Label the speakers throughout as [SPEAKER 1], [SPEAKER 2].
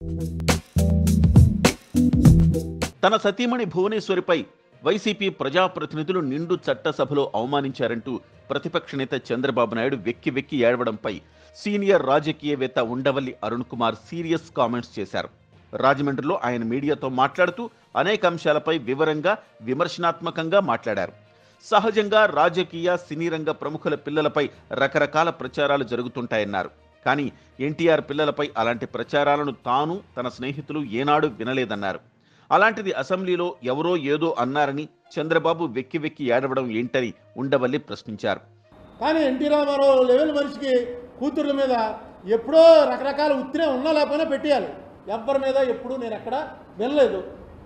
[SPEAKER 1] తన సతీమణి భువనేశ్వరిపై వైసీపీ ప్రజాప్రతినిధులు నిండు చట్టసభలో అవమానించారంటూ ప్రతిపక్ష నేత చంద్రబాబు నాయుడు వెక్కి వెక్కి ఏడవడంపై సీనియర్ రాజకీయవేత్త ఉండవల్లి అరుణ్ కుమార్ సీరియస్ కామెంట్స్ చేశారు రాజమండ్రిలో ఆయన మీడియాతో మాట్లాడుతూ అనేక అంశాలపై వివరంగా విమర్శనాత్మకంగా మాట్లాడారు సహజంగా రాజకీయ సినీ రంగ ప్రముఖుల పిల్లలపై రకరకాల ప్రచారాలు జరుగుతుంటాయన్నారు కానీ ఎన్టీఆర్ పిల్లలపై అలాంటి ప్రచారాలను తాను తన స్నేహితులు ఏనాడు వినలేదన్నారు అలాంటిది అసెంబ్లీలో ఎవరో ఏదో అన్నారని చంద్రబాబు వెక్కి వెక్కి ఏడవడం ఏంటని ఉండవల్లి ప్రశ్నించారు
[SPEAKER 2] కానీ ఎన్టీ రామారావు లెవెల్ మనిషికి కూతుర్ల మీద ఎప్పుడో రకరకాల ఉత్తినే ఉన్నా లేకపోయినా పెట్టేయాలి ఎవ్వరి మీద ఎప్పుడూ నేను ఎక్కడ వినలేదు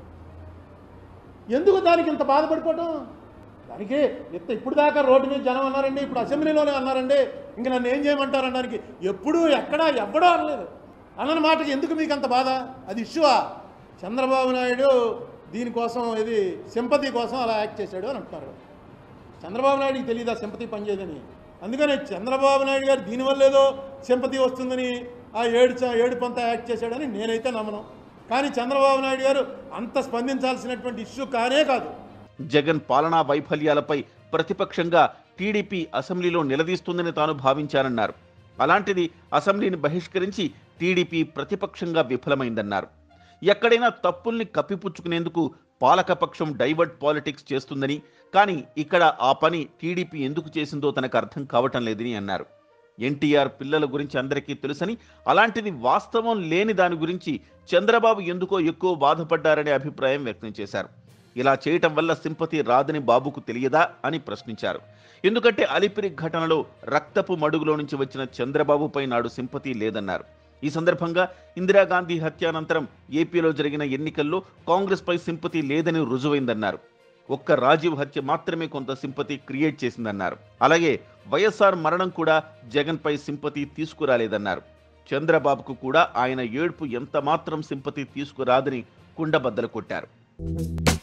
[SPEAKER 2] ఎందుకు దానికి ఇంత బాధపడిపోవటం దానికి ఇంత ఇప్పుడు దాకా రోడ్డు మీద జనం అన్నారండి ఇప్పుడు అసెంబ్లీలోనే అన్నారండి ఇంకా నన్ను ఏం చేయమంటారు అనడానికి ఎప్పుడూ ఎక్కడా ఎవ్వడో అనలేదు అన్న మాటకి ఎందుకు మీకు అంత బాధ అది ఇష్యూవా చంద్రబాబు నాయుడు దీనికోసం ఇది సింపతి కోసం అలా యాక్ట్ చేశాడు అని అంటున్నారు చంద్రబాబు నాయుడికి తెలియదా సింపతి పనిచేయదని అందుకని చంద్రబాబు నాయుడు గారు దీనివల్ల ఏదో సింపతి వస్తుందని ఆ ఏడు చ- ఏడు పంత యాక్ట్ చేశాడని నేనైతే నమ్మను కానీ చంద్రబాబు నాయుడు గారు అంత స్పందించాల్సినటువంటి ఇష్యూ కానే కాదు
[SPEAKER 1] జగన్ పాలనా వైఫల్యాలపై ప్రతిపక్షంగా టీడీపీ అసెంబ్లీలో నిలదీస్తుందని తాను భావించానన్నారు అలాంటిది అసెంబ్లీని బహిష్కరించి టీడీపీ ప్రతిపక్షంగా విఫలమైందన్నారు ఎక్కడైనా తప్పుల్ని కప్పిపుచ్చుకునేందుకు పాలకపక్షం డైవర్ట్ పాలిటిక్స్ చేస్తుందని కానీ ఇక్కడ ఆ పని టీడీపీ ఎందుకు చేసిందో తనకు అర్థం కావటం లేదని అన్నారు ఎన్టీఆర్ పిల్లల గురించి అందరికీ తెలుసని అలాంటిది వాస్తవం లేని దాని గురించి చంద్రబాబు ఎందుకో ఎక్కువ బాధపడ్డారనే అభిప్రాయం వ్యక్తం చేశారు ఇలా చేయటం వల్ల సింపతి రాదని బాబుకు తెలియదా అని ప్రశ్నించారు ఎందుకంటే అలిపిరి ఘటనలో రక్తపు మడుగులో నుంచి వచ్చిన చంద్రబాబుపై నాడు సింపతి లేదన్నారు ఈ సందర్భంగా ఇందిరాగాంధీ హత్యానంతరం ఏపీలో జరిగిన ఎన్నికల్లో కాంగ్రెస్ పై సింపతి లేదని రుజువైందన్నారు ఒక్క రాజీవ్ హత్య మాత్రమే కొంత సింపతి క్రియేట్ చేసిందన్నారు అలాగే వైఎస్ఆర్ మరణం కూడా జగన్ పై సింపతి తీసుకురాలేదన్నారు చంద్రబాబుకు కూడా ఆయన ఏడుపు ఎంత మాత్రం సింపతి తీసుకురాదని కుండబద్దలు కొట్టారు